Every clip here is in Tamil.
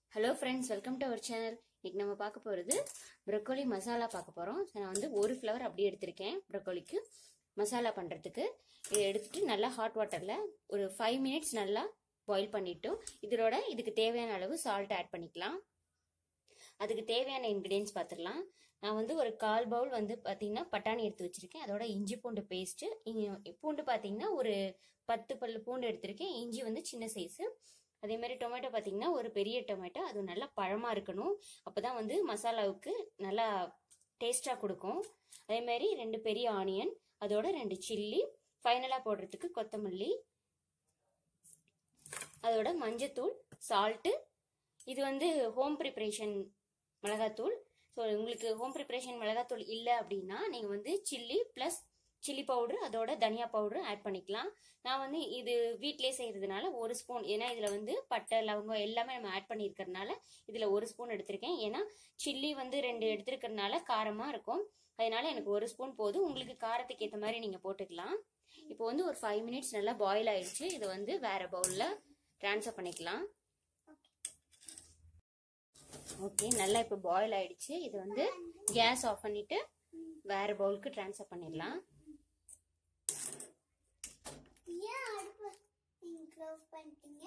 Hello friends welcome to our channel இன்னைக்கு நம்ம பார்க்க போகிறது ப்ரொக்கோலி மசாலா பார்க்க போகிறோம் நான் வந்து ஒரு ஃப்ளவர் அப்படியே எடுத்திருக்கேன் ப்ரொக்கோலிக்கு மசாலா பண்ணுறதுக்கு இதை எடுத்துட்டு நல்லா ஹாட் வாட்டரில் ஒரு ஃபைவ் மினிட்ஸ் நல்லா பாயில் பண்ணிட்டோம் இதோட இதுக்கு தேவையான அளவு சால்ட் ஆட் பண்ணிக்கலாம் அதுக்கு தேவையான இன்க்ரீடியன்ஸ் பார்த்துடலாம் நான் வந்து ஒரு கால் பவுல் வந்து பார்த்தீங்கன்னா பட்டாணி எடுத்து வச்சிருக்கேன் அதோட இஞ்சி பூண்டு பேஸ்ட்டு பூண்டு பார்த்தீங்கன்னா ஒரு பத்து பல்லு பூண்டு எடுத்திருக்கேன் இஞ்சி வந்து சின்ன சைஸு அதே மாதிரி டொமேட்டோ பார்த்தீங்கன்னா ஒரு பெரிய டொமேட்டோ அது நல்லா பழமாக இருக்கணும் அப்போ தான் வந்து மசாலாவுக்கு நல்லா டேஸ்ட்டாக கொடுக்கும் அதே மாதிரி ரெண்டு பெரிய ஆனியன் அதோட ரெண்டு சில்லி ஃபைனலாக போடுறதுக்கு கொத்தமல்லி அதோட மஞ்சத்தூள் சால்ட்டு இது வந்து ஹோம் ப்ரிப்ரேஷன் மிளகாத்தூள் ஸோ உங்களுக்கு ஹோம் ப்ரிப்ரேஷன் மிளகாத்தூள் இல்லை அப்படின்னா நீங்கள் வந்து சில்லி ப்ளஸ் சில்லி பவுட்ரு அதோட தனியா பவுட்ரு ஆட் பண்ணிக்கலாம் நான் வந்து இது வீட்டிலே செய்கிறதுனால ஒரு ஸ்பூன் ஏன்னா இதில் வந்து பட்டை லவங்கம் எல்லாமே நம்ம ஆட் பண்ணியிருக்கிறதுனால இதில் ஒரு ஸ்பூன் எடுத்திருக்கேன் ஏன்னா சில்லி வந்து ரெண்டு எடுத்திருக்கிறதுனால காரமாக இருக்கும் அதனால எனக்கு ஒரு ஸ்பூன் போதும் உங்களுக்கு காரத்துக்கு ஏற்ற மாதிரி நீங்கள் போட்டுக்கலாம் இப்போ வந்து ஒரு ஃபைவ் மினிட்ஸ் நல்லா பாயில் ஆயிடுச்சு இதை வந்து வேற பவுலில் ட்ரான்ஸ்ஃபர் பண்ணிக்கலாம் ஓகே நல்லா இப்போ பாயில் ஆயிடுச்சு இது வந்து கேஸ் ஆஃப் பண்ணிட்டு வேற பவுலுக்கு ட்ரான்ஸ்ஃபர் பண்ணிடலாம் ஏன் அடுப்பு நீங்க க்ளோஸ் பண்ணிட்டீங்க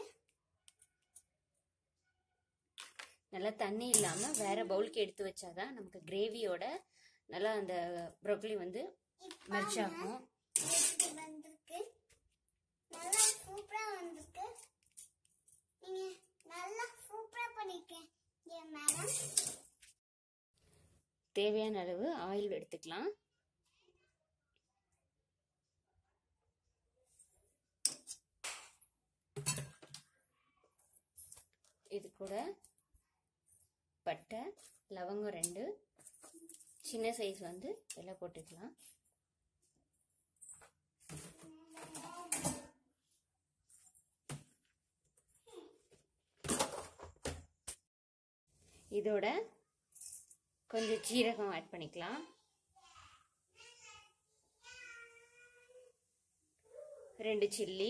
நல்லா தண்ணி இல்லாம வேற பவுலுக்கு எடுத்து வச்சாதான் நமக்கு கிரேவியோட நல்லா அந்த ப்ரோக்கலி வந்து மெர்ச் ஆகும் எப்படி வந்திருக்கு நல்லா சூப்பரா வந்திருக்கு நீங்க நல்லா சூப்பரா பண்ணிருக்கீங்க மேடம் தேவையான அளவு ஆயில் எடுத்துக்கலாம் இது கூட பட்டை லவங்கம் ரெண்டு சின்ன சைஸ் வந்து எல்லாம் போட்டுக்கலாம் இதோட கொஞ்சம் ஜீரகம் ஆட் பண்ணிக்கலாம் ரெண்டு சில்லி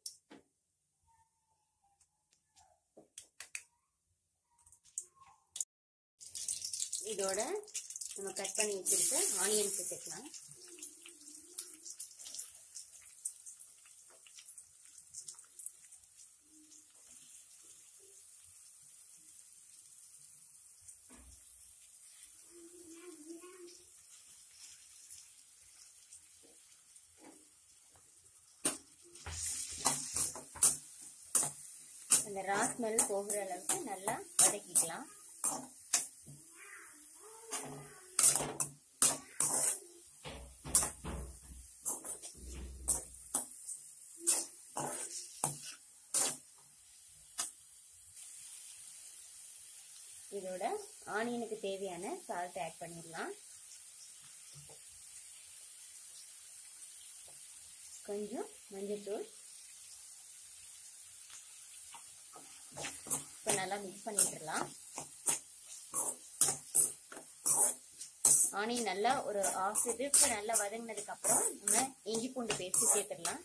இதோட நம்ம கட் பண்ணி வச்சிருக்க ஆனியன் சேர்த்துக்கலாம் அந்த ரா ஸ்மெல் போகிற அளவுக்கு நல்லா வதக்கிக்கலாம் இதோட ஆனியனுக்கு தேவையான சால்ட் ஆட் பண்ணிடலாம் கொஞ்சம் மஞ்சள்தூள் இப்போ நல்லா மிக்ஸ் பண்ணிட்டுலாம் ஆனியன் நல்லா ஒரு ஆஃப் இதுக்கு நல்லா வதங்கினதுக்கு அப்புறம் நம்ம இஞ்சி பூண்டு பேஸ்ட் சேர்த்துடலாம்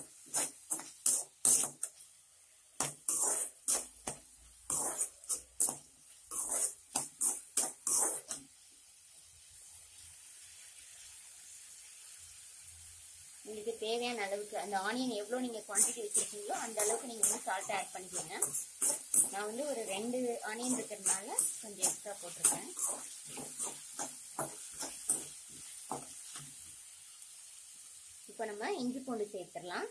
உங்களுக்கு தேவையான அளவுக்கு அந்த ஆனியன் எவ்வளோ நீங்கள் குவான்டிட்டி வச்சுருக்கீங்களோ அந்த அளவுக்கு நீங்கள் வந்து சால்ட்டை ஆட் பண்ணிக்கோங்க நான் வந்து ஒரு ரெண்டு ஆனியன் இருக்கிறதுனால கொஞ்சம் எக்ஸ்ட்ரா போட்டிருக்கேன் இப்போ நம்ம இஞ்சி பூண்டு சேர்த்துடலாம்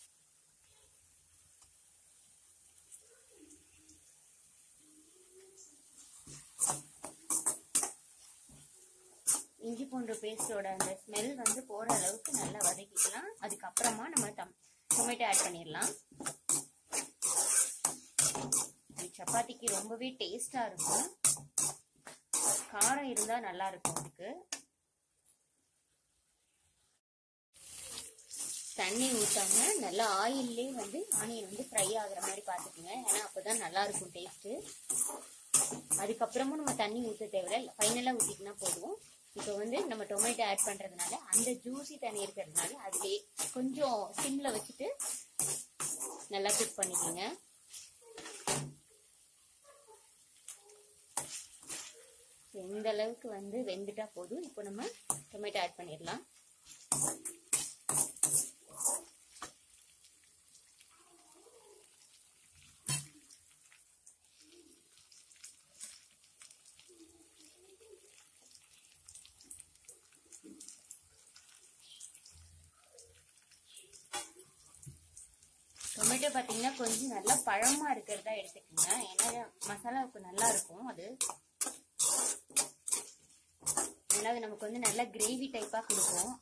இஞ்சி பூண்டு பேஸ்டோட அந்த ஸ்மெல் வந்து போற அளவுக்கு நல்லா வதக்கிக்கலாம் அதுக்கப்புறமா நம்ம டம் டொமேட்டோ ஆட் பண்ணிடலாம் இது சப்பாத்திக்கு ரொம்பவே டேஸ்டா இருக்கும் காரம் இருந்தா நல்லா இருக்கும் இதுக்கு தண்ணி ஊத்தாம நல்லா ஆயில்லே வந்து ஆனியன் வந்து ஃப்ரை ஆகுற மாதிரி பாத்துக்கோங்க ஏன்னா அப்பதான் நல்லா இருக்கும் டேஸ்ட் அதுக்கப்புறமும் நம்ம தண்ணி ஊற்ற தேவையில்ல ஃபைனலா ஊத்திக்கினா போதும் இப்போ வந்து நம்ம டொமேட்டோ ஆட் பண்றதுனால அந்த ஜூசி தண்ணி இருக்கிறதுனால அதுலயே கொஞ்சம் சிம்ல வச்சுட்டு நல்லா குக் பண்ணிக்கோங்க இந்த அளவுக்கு வந்து வெந்துட்டா போதும் இப்போ நம்ம டொமேட்டோ ஆட் பண்ணிடலாம் டொமேட்டோ பார்த்தீங்கன்னா கொஞ்சம் நல்லா பழமா இருக்கிறதா எடுத்துக்கோங்க ஏன்னா மசாலாவுக்கு நல்லா இருக்கும் அது ஏன்னா அது நமக்கு வந்து நல்லா கிரேவி டைப்பாக கொடுக்கும்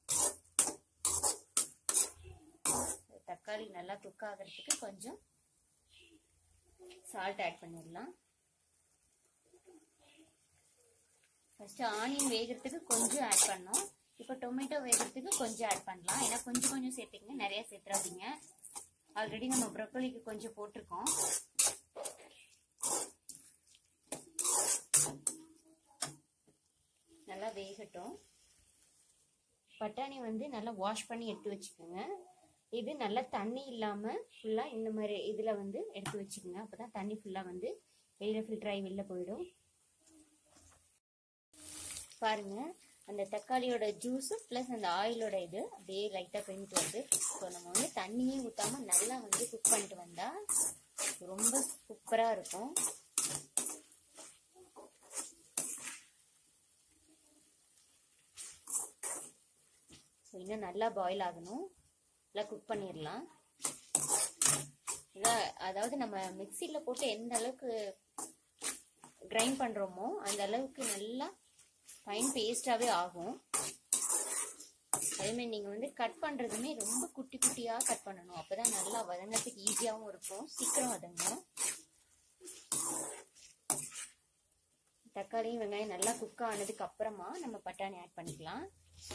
தக்காளி நல்லா குக் ஆகிறதுக்கு கொஞ்சம் சால்ட் ஆட் பண்ணிடலாம் ஃபர்ஸ்ட் ஆனியன் வேகிறதுக்கு கொஞ்சம் ஆட் பண்ணோம் இப்போ டொமேட்டோ வேகிறதுக்கு கொஞ்சம் ஆட் பண்ணலாம் ஏன்னா கொஞ்சம் கொஞ்சம் சேர்த்துக்கங்க நிறைய சேர்த்துறாதீங்க ஆல்ரெடி நம்ம ப்ரொக்கோலிக்கு கொஞ்சம் போட்டிருக்கோம் நல்லா வேகட்டும் பட்டாணி வந்து நல்லா வாஷ் பண்ணி எடுத்து வச்சுக்கோங்க இது நல்லா தண்ணி இல்லாமல் ஃபுல்லாக இந்த மாதிரி இதில் வந்து எடுத்து வச்சுக்கோங்க அப்போ தான் தண்ணி ஃபுல்லாக வந்து வெளியில் ஃபில்டர் ஆகி வெளில போயிடும் பாருங்க அந்த தக்காளியோட ஜூஸு ப்ளஸ் அந்த ஆயிலோட இது அப்படியே லைட்டாக பெஞ்சிட்டு வருது ஸோ நம்ம வந்து தண்ணியே ஊற்றாம நல்லா வந்து குக் பண்ணிட்டு வந்தால் ரொம்ப சூப்பராக இருக்கும் ஸோ இன்னும் நல்லா பாயில் ஆகணும் நல்லா குக் பண்ணிடலாம் இதான் அதாவது நம்ம மிக்சியில் போட்டு எந்த அளவுக்கு கிரைண்ட் பண்ணுறோமோ அந்த அளவுக்கு நல்லா ஃபைன் பேஸ்டாகவே ஆகும் அதேமாதிரி நீங்கள் வந்து கட் பண்ணுறதுமே ரொம்ப குட்டி குட்டியாக கட் பண்ணணும் அப்போ தான் நல்லா வதங்கிறதுக்கு ஈஸியாகவும் இருக்கும் சீக்கிரம் வதங்கும் தக்காளியும் வெங்காயம் நல்லா குக் ஆனதுக்கு அப்புறமா நம்ம பட்டாணி ஆட் பண்ணிக்கலாம்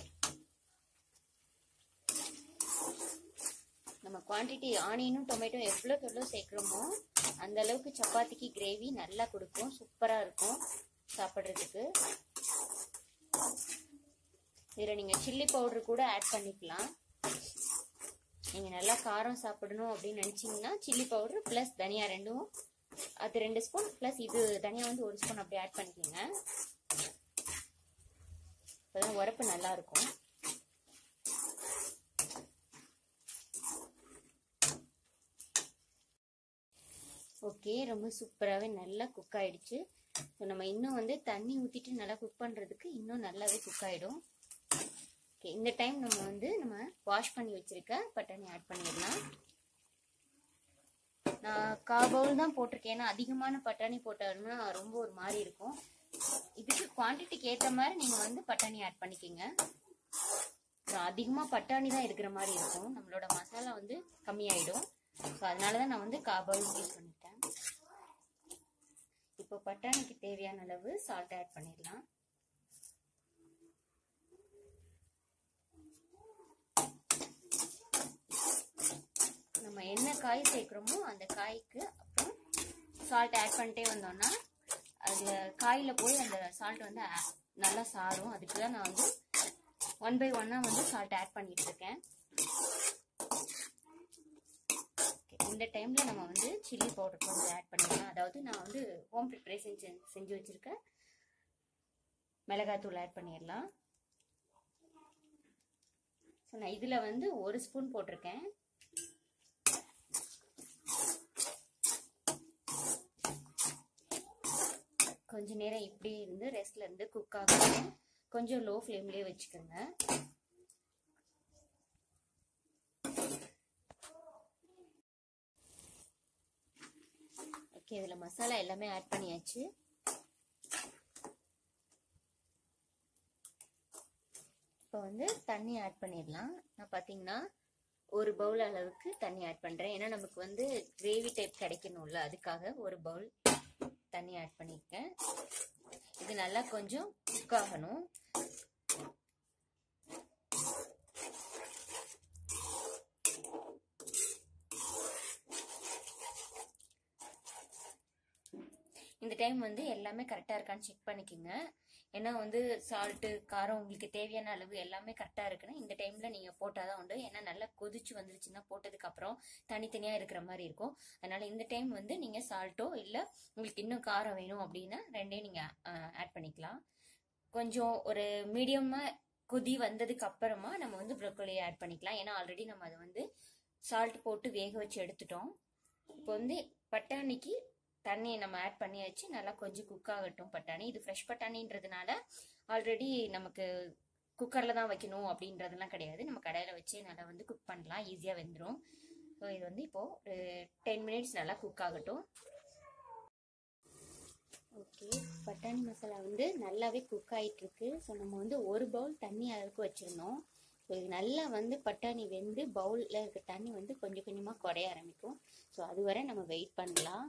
நம்ம குவான்டிட்டி ஆனியனும் டொமேட்டோ எவ்வளோக்கு எவ்வளோ சேர்க்குறோமோ அந்த அளவுக்கு சப்பாத்திக்கு கிரேவி நல்லா கொடுக்கும் சூப்பராக இருக்கும் சாப்பிட்றதுக்கு இதில் நீங்கள் சில்லி பவுடர் கூட ஆட் பண்ணிக்கலாம் நீங்கள் நல்லா காரம் சாப்பிடணும் அப்படின்னு நினச்சிங்கன்னா சில்லி பவுடர் ப்ளஸ் தனியா ரெண்டும் அது ரெண்டு ஸ்பூன் ப்ளஸ் இது தனியா வந்து ஒரு ஸ்பூன் அப்படி ஆட் பண்ணிக்கோங்க அப்போதான் உரப்பு நல்லா இருக்கும் ஓகே ரொம்ப சூப்பராகவே நல்லா குக் ஆயிடுச்சு ஸோ நம்ம இன்னும் வந்து தண்ணி ஊற்றிட்டு நல்லா குக் பண்ணுறதுக்கு இன்னும் நல்லாவே குக் ஆகிடும் ஓகே இந்த டைம் நம்ம வந்து நம்ம வாஷ் பண்ணி வச்சிருக்க பட்டாணி ஆட் பண்ணிடலாம் நான் கா பவுல் தான் போட்டிருக்கேன் ஏன்னா அதிகமான பட்டாணி போட்டோம்னா ரொம்ப ஒரு மாதிரி இருக்கும் இதுக்கு குவான்டிட்டிக்கு ஏற்ற மாதிரி நீங்கள் வந்து பட்டாணி ஆட் பண்ணிக்கோங்க அதிகமாக பட்டாணி தான் இருக்கிற மாதிரி இருக்கும் நம்மளோட மசாலா வந்து கம்மியாயிடும் ஸோ அதனால தான் நான் வந்து கா பவுல் யூஸ் பண்ணிட்டேன் இப்போ பட்டாணிக்கு தேவையான அளவு சால்ட் ஆட் பண்ணிடலாம் நம்ம என்ன காய் சேர்க்குறோமோ அந்த காய்க்கு அப்புறம் சால்ட் ஆட் பண்ணிட்டே வந்தோம்னா அது காயில் போய் அந்த சால்ட் வந்து நல்லா சாரும் அதுக்கு தான் நான் வந்து ஒன் பை ஒன்னாக வந்து சால்ட் ஆட் பண்ணிட்டு இருக்கேன் இந்த டைமில் நம்ம வந்து சில்லி பவுடர் கொஞ்சம் ஆட் பண்ணிக்கலாம் அதாவது நான் வந்து ஹோம் ப்ரிப்ரேஷன் செஞ்சு வச்சுருக்கேன் மிளகாத்தூள் ஆட் பண்ணிடலாம் ஸோ நான் இதில் வந்து ஒரு ஸ்பூன் போட்டிருக்கேன் கொஞ்ச நேரம் இப்படி இருந்து ரெஸ்ட்ல இருந்து குக் ஆகணும் கொஞ்சம் லோ ஃப்ளேம்லேயே வச்சுக்கோங்க ஓகே இதில் மசாலா எல்லாமே ஆட் பண்ணியாச்சு இப்போ வந்து தண்ணி ஆட் பண்ணிடலாம் நான் பார்த்தீங்கன்னா ஒரு பவுல் அளவுக்கு தண்ணி ஆட் பண்ணுறேன் ஏன்னா நமக்கு வந்து கிரேவி டைப் கிடைக்கணும்ல அதுக்காக ஒரு பவுல் தண்ணி ஆட் பண்ணியிருக்கேன் இது நல்லா கொஞ்சம் குக் ஆகணும் இந்த டைம் வந்து எல்லாமே கரெக்டாக இருக்கான்னு செக் பண்ணிக்கோங்க ஏன்னா வந்து சால்ட்டு காரம் உங்களுக்கு தேவையான அளவு எல்லாமே கரெக்டாக இருக்குன்னா இந்த டைமில் நீங்கள் போட்டால் தான் உண்டு ஏன்னா நல்லா கொதிச்சு வந்துருச்சுன்னா போட்டதுக்கப்புறம் தனித்தனியாக இருக்கிற மாதிரி இருக்கும் அதனால இந்த டைம் வந்து நீங்கள் சால்ட்டோ இல்லை உங்களுக்கு இன்னும் காரம் வேணும் அப்படின்னா ரெண்டையும் நீங்கள் ஆட் பண்ணிக்கலாம் கொஞ்சம் ஒரு மீடியமாக கொதி வந்ததுக்கு அப்புறமா நம்ம வந்து ப்ரொக்கோலியை ஆட் பண்ணிக்கலாம் ஏன்னா ஆல்ரெடி நம்ம அதை வந்து சால்ட் போட்டு வேக வச்சு எடுத்துட்டோம் இப்போ வந்து பட்டாணிக்கு தண்ணியை நம்ம ஆட் பண்ணியாச்சு நல்லா கொஞ்சம் குக் ஆகட்டும் பட்டாணி இது ஃப்ரெஷ் பட்டாணின்றதுனால ஆல்ரெடி நமக்கு குக்கரில் தான் வைக்கணும் அப்படின்றதெல்லாம் கிடையாது நம்ம கடையில் வச்சு நல்லா வந்து குக் பண்ணலாம் ஈஸியாக வெந்துடும் ஸோ இது வந்து இப்போது ஒரு டென் மினிட்ஸ் நல்லா குக் ஆகட்டும் ஓகே பட்டாணி மசாலா வந்து நல்லாவே குக் ஆகிட்டு இருக்கு ஸோ நம்ம வந்து ஒரு பவுல் தண்ணி அளவுக்கு வச்சுருந்தோம் ஸோ இது நல்லா வந்து பட்டாணி வெந்து பவுலில் இருக்க தண்ணி வந்து கொஞ்சம் கொஞ்சமாக குறைய ஆரம்பிக்கும் ஸோ அது வரை நம்ம வெயிட் பண்ணலாம்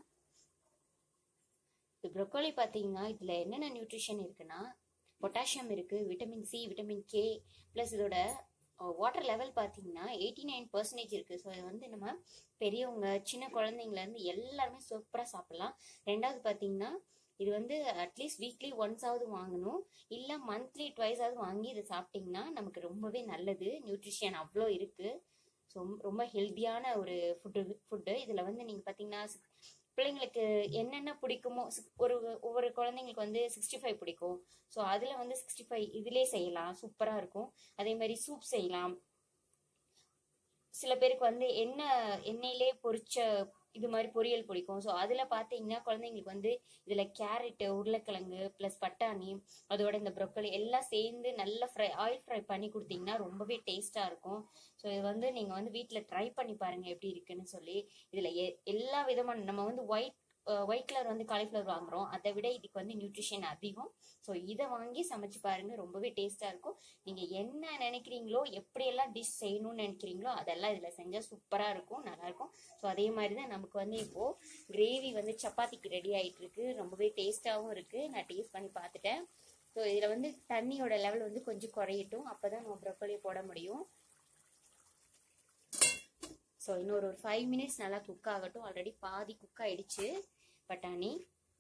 இது ப்ரொக்கோலி பார்த்தீங்கன்னா இதில் என்னென்ன நியூட்ரிஷன் இருக்குன்னா பொட்டாசியம் இருக்குது vitamin C vitamin K plus இதோட வாட்டர் லெவல் பார்த்தீங்கன்னா எயிட்டி நைன் பர்சன்டேஜ் இருக்குது ஸோ இது வந்து நம்ம பெரியவங்க சின்ன குழந்தைங்கலேருந்து எல்லாருமே சூப்பராக சாப்பிட்லாம் ரெண்டாவது பார்த்தீங்கன்னா இது வந்து அட்லீஸ்ட் வீக்லி ஒன்ஸாவது வாங்கணும் இல்லை மந்த்லி ட்வைஸாவது வாங்கி இதை சாப்பிட்டிங்கன்னா நமக்கு ரொம்பவே நல்லது நியூட்ரிஷன் அவ்வளோ இருக்குது ஸோ ரொம்ப ஹெல்த்தியான ஒரு ஃபுட்டு ஃபுட்டு இதில் வந்து நீங்கள் பார்த்தீங்கன்னா பிள்ளைங்களுக்கு என்னென்ன பிடிக்குமோ ஒரு ஒவ்வொரு குழந்தைங்களுக்கு வந்து சிக்ஸ்டி ஃபைவ் பிடிக்கும் ஸோ அதில் வந்து சிக்ஸ்டி ஃபைவ் இதிலே செய்யலாம் சூப்பராக இருக்கும் அதே மாதிரி சூப் செய்யலாம் சில பேருக்கு வந்து எண்ணெய் எண்ணெயிலே பொரிச்ச இது மாதிரி பொரியல் பிடிக்கும் ஸோ அதில் பார்த்தீங்கன்னா குழந்தைங்களுக்கு வந்து இதில் கேரட்டு உருளைக்கிழங்கு ப்ளஸ் பட்டாணி அதோட இந்த ப்ரொக்கலி எல்லாம் சேர்ந்து நல்லா ஃப்ரை ஆயில் ஃப்ரை பண்ணி கொடுத்தீங்கன்னா ரொம்பவே டேஸ்ட்டாக இருக்கும் ஸோ இது வந்து நீங்கள் வந்து வீட்டில் ட்ரை பண்ணி பாருங்கள் எப்படி இருக்குன்னு சொல்லி இதில் எ எல்லா விதமான நம்ம வந்து ஒயிட் ஒயிட் கலர் வந்து காலிஃப்ளவர் வாங்குறோம் அதை விட இதுக்கு வந்து நியூட்ரிஷன் அதிகம் ஸோ இதை வாங்கி சமைச்சு பாருங்க ரொம்பவே டேஸ்ட்டாக இருக்கும் நீங்கள் என்ன நினைக்கிறீங்களோ எப்படியெல்லாம் டிஷ் செய்யணும்னு நினைக்கிறீங்களோ அதெல்லாம் இதில் செஞ்சால் சூப்பராக இருக்கும் நல்லாயிருக்கும் ஸோ அதே மாதிரி தான் நமக்கு வந்து இப்போது கிரேவி வந்து சப்பாத்திக்கு ரெடி ஆகிட்டு இருக்கு ரொம்பவே டேஸ்ட்டாகவும் இருக்குது நான் டேஸ்ட் பண்ணி பார்த்துட்டேன் ஸோ இதில் வந்து தண்ணியோட லெவல் வந்து கொஞ்சம் குறையட்டும் அப்போ தான் நம்ம ப்ரொக்கோலியை போட முடியும் ஸோ இன்னொரு ஒரு ஃபைவ் மினிட்ஸ் நல்லா குக் ஆகட்டும் ஆல்ரெடி பாதி குக் ஆயிடுச்சு பட்டாணி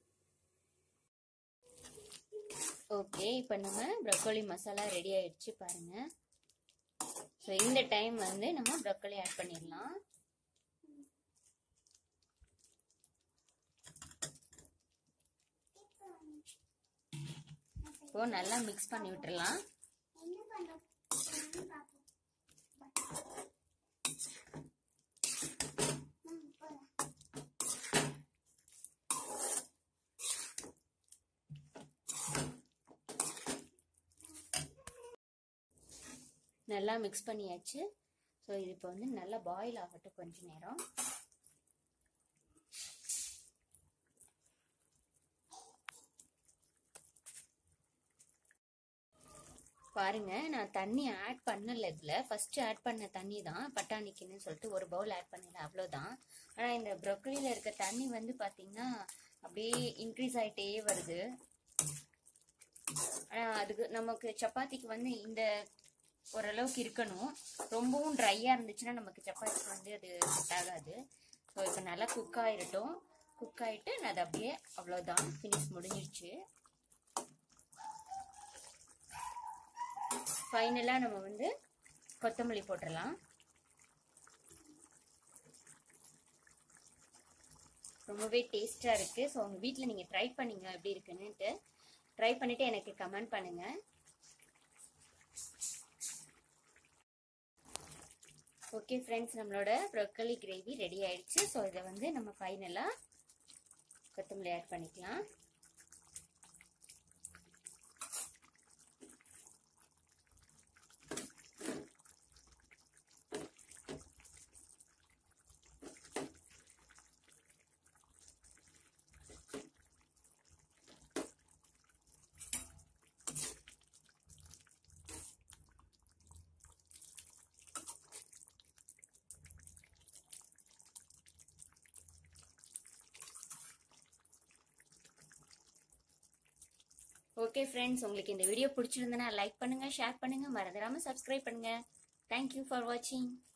ஓகே இப்போ நம்ம ப்ரொக்கோலி மசாலா ரெடி ஆயிடுச்சு பாருங்க ஸோ இந்த டைம் வந்து நம்ம ப்ரொக்கோலி ஆட் பண்ணிடலாம் இப்போ நல்லா மிக்ஸ் பண்ணி விட்டுறலாம் என்ன பண்றோம் பார்ப்போம் ம், போலாம். நல்லா மிக்ஸ் பண்ணியாச்சு ஸோ இது இப்போ வந்து நல்லா பாயில் ஆகட்டும் கொஞ்ச நேரம் பாருங்க நான் தண்ணி ஆட் பண்ணல இதுல ஃபர்ஸ்ட் ஆட் பண்ண தண்ணி தான் பட்டாணிக்குன்னு சொல்லிட்டு ஒரு பவுல் ஆட் பண்ணல அவ்வளோதான் ஆனா இந்த ப்ரொக்கலில இருக்க தண்ணி வந்து பாத்தீங்கன்னா அப்படியே இன்க்ரீஸ் ஆயிட்டே வருது ஆனா அதுக்கு நமக்கு சப்பாத்திக்கு வந்து இந்த ஓரளவுக்கு இருக்கணும் ரொம்பவும் ட்ரையாக இருந்துச்சுன்னா நமக்கு சப்பாத்திக்கு வந்து அது செட் ஆகாது ஸோ இப்போ நல்லா குக் ஆயிரட்டும் குக் ஆயிட்டு நான் அது அப்படியே அவ்வளோதான் ஃபினிஷ் முடிஞ்சிருச்சு ஃபைனலாக நம்ம வந்து கொத்தமல்லி போட்டுடலாம் ரொம்பவே டேஸ்டாக இருக்குது ஸோ உங்கள் வீட்டில் நீங்கள் ட்ரை பண்ணீங்க எப்படி இருக்குன்னுட்டு ட்ரை பண்ணிவிட்டு எனக்கு கமெண்ட் பண்ணுங்கள் ஓகே ஃப்ரெண்ட்ஸ் நம்மளோட ப்ரொக்கலி கிரேவி ரெடி ஆயிடுச்சு ஸோ இதை வந்து நம்ம ஃபைனலாக கொத்தமல்லி ஆட் பண்ணிக்கலாம் ஓகே ஃப்ரெண்ட்ஸ் உங்களுக்கு இந்த வீடியோ பிடிச்சிருந்தனா லைக் பண்ணுங்க ஷேர் பண்ணுங்க மறந்துடாம சப்ஸ்கிரைப் பண்ணுங்க தேங்க்யூ ஃபார் வாட்சிங்